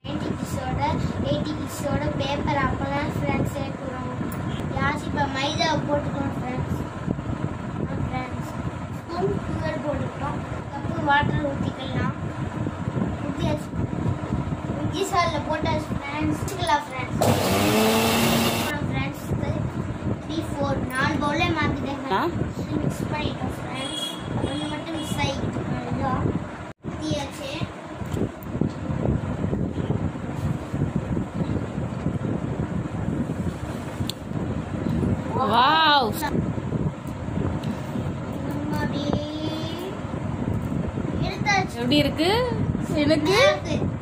Ninety கிட்ஸோட eighty கிட்ஸோட paper அப்போல்லாம் ஃப்ரெண்ட்ஸ் சேர்க்குறோம் யாசி இப்போ மைதாவை போட்டுக்கணும் ஃப்ரெண்ட்ஸ் ஃப்ரெண்ட்ஸ் ஸ்பூன் சுகர் போட்டுக்கிட்டோம் கப்பு வாட்டர் ஊற்றிக்கலாம் ஊற்றியாச்சு இஞ்சி சாலில் போட்டாச்சு ஃப்ரெண்ட்ஸ் வச்சுக்கலாம் ஃப்ரெண்ட்ஸ் ஃப்ரெண்ட்ஸ் த்ரீ ஃபோர் நாலு பவுலே மாற்றிட்டேன் மிக்ஸ் பண்ணிட்டோம் ஃப்ரெண்ட்ஸ் ஒன்று மட்டும் மிஸ் ஆகிட்டு அதுதான் ஊற்றியாச்சு வாவ் எடுத்தாச்சு எப்படி இருக்கு எனக்கு நல்லா இருக்கு.